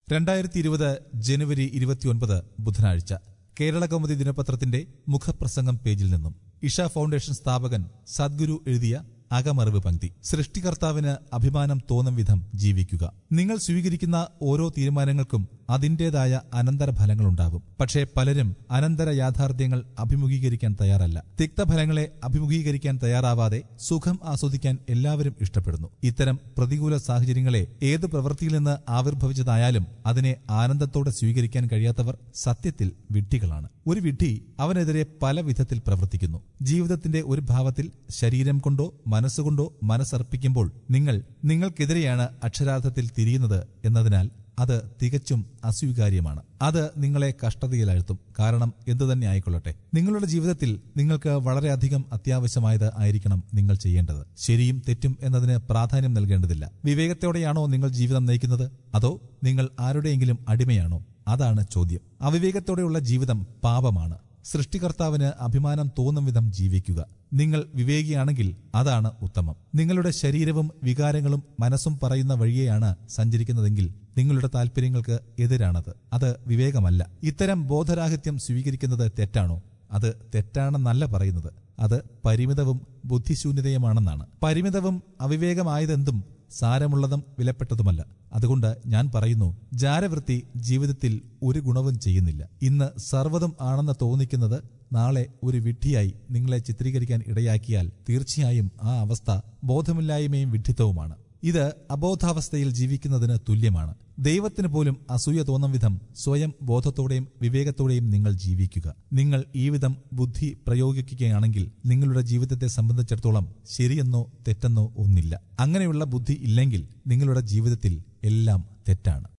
രണ്ടായിരത്തി ഇരുപത് ജനുവരി ഇരുപത്തിയൊൻപത് ബുധനാഴ്ച കേരള കൗമുദി ദിനപത്രത്തിന്റെ മുഖപ്രസംഗം പേജിൽ നിന്നും ഇഷ ഫൗണ്ടേഷൻ സ്ഥാപകൻ സദ്ഗുരു എഴുതിയ അകമറിവ് പങ്ക്തി സൃഷ്ടികർത്താവിന് അഭിമാനം തോന്നും വിധം ജീവിക്കുക നിങ്ങൾ സ്വീകരിക്കുന്ന ഓരോ തീരുമാനങ്ങൾക്കും അതിന്റേതായ അനന്തരഫലങ്ങളുണ്ടാകും പക്ഷേ പലരും അനന്തര യാഥാർത്ഥ്യങ്ങൾ അഭിമുഖീകരിക്കാൻ തയ്യാറല്ല തിക്തഫലങ്ങളെ അഭിമുഖീകരിക്കാൻ തയ്യാറാവാതെ സുഖം ആസ്വദിക്കാൻ എല്ലാവരും ഇഷ്ടപ്പെടുന്നു ഇത്തരം പ്രതികൂല സാഹചര്യങ്ങളെ ഏത് പ്രവൃത്തിയിൽ നിന്ന് ആവിർഭവിച്ചതായാലും അതിനെ ആനന്ദത്തോടെ സ്വീകരിക്കാൻ കഴിയാത്തവർ സത്യത്തിൽ വിഡ്ഢികളാണ് ഒരു വിഡ്ഢി അവനെതിരെ പല വിധത്തിൽ പ്രവർത്തിക്കുന്നു ജീവിതത്തിന്റെ ഒരു ഭാവത്തിൽ ശരീരം കൊണ്ടോ മനസ്സുകൊണ്ടോ മനസ്സർപ്പിക്കുമ്പോൾ നിങ്ങൾ നിങ്ങൾക്കെതിരെയാണ് അക്ഷരാർത്ഥത്തിൽ തിരിയുന്നത് എന്നതിനാൽ അത് തികച്ചും അസ്വീകാര്യമാണ് അത് നിങ്ങളെ കഷ്ടതയിലാഴ്ത്തും കാരണം എന്തുതന്നെ ആയിക്കൊള്ളട്ടെ നിങ്ങളുടെ ജീവിതത്തിൽ നിങ്ങൾക്ക് വളരെയധികം അത്യാവശ്യമായത് ആയിരിക്കണം നിങ്ങൾ ചെയ്യേണ്ടത് ശരിയും തെറ്റും എന്നതിന് പ്രാധാന്യം നൽകേണ്ടതില്ല വിവേകത്തോടെയാണോ നിങ്ങൾ ജീവിതം നയിക്കുന്നത് അതോ നിങ്ങൾ ആരുടെയെങ്കിലും അടിമയാണോ അതാണ് ചോദ്യം അവിവേകത്തോടെയുള്ള ജീവിതം പാപമാണ് സൃഷ്ടികർത്താവിന് അഭിമാനം തോന്നും വിധം ജീവിക്കുക നിങ്ങൾ വിവേകിയാണെങ്കിൽ അതാണ് ഉത്തമം നിങ്ങളുടെ ശരീരവും വികാരങ്ങളും മനസ്സും പറയുന്ന വഴിയെയാണ് സഞ്ചരിക്കുന്നതെങ്കിൽ നിങ്ങളുടെ താല്പര്യങ്ങൾക്ക് എതിരാണത് അത് വിവേകമല്ല ഇത്തരം ബോധരാഹിത്യം സ്വീകരിക്കുന്നത് തെറ്റാണോ അത് തെറ്റാണെന്നല്ല പറയുന്നത് അത് പരിമിതവും ബുദ്ധിശൂന്യതയുമാണെന്നാണ് പരിമിതവും അവിവേകമായതെന്തും സാരമുള്ളതും വിലപ്പെട്ടതുമല്ല അതുകൊണ്ട് ഞാൻ പറയുന്നു ജാരവൃത്തി ജീവിതത്തിൽ ഒരു ഗുണവും ചെയ്യുന്നില്ല ഇന്ന് സർവ്വതും ആണെന്ന് തോന്നിക്കുന്നത് നാളെ ഒരു വിഡ്ഢിയായി നിങ്ങളെ ചിത്രീകരിക്കാൻ ഇടയാക്കിയാൽ തീർച്ചയായും ആ അവസ്ഥ ബോധമില്ലായ്മയും വിഡ്ഢിത്തവുമാണ് ഇത് അബോധാവസ്ഥയിൽ ജീവിക്കുന്നതിന് തുല്യമാണ് ദൈവത്തിന് പോലും അസൂയ തോന്നും വിധം സ്വയം ബോധത്തോടെയും വിവേകത്തോടെയും നിങ്ങൾ ജീവിക്കുക നിങ്ങൾ ഈ വിധം ബുദ്ധി പ്രയോഗിക്കുകയാണെങ്കിൽ നിങ്ങളുടെ ജീവിതത്തെ സംബന്ധിച്ചിടത്തോളം ശരിയെന്നോ തെറ്റെന്നോ ഒന്നില്ല അങ്ങനെയുള്ള ബുദ്ധി ഇല്ലെങ്കിൽ നിങ്ങളുടെ ജീവിതത്തിൽ എല്ലാം തെറ്റാണ്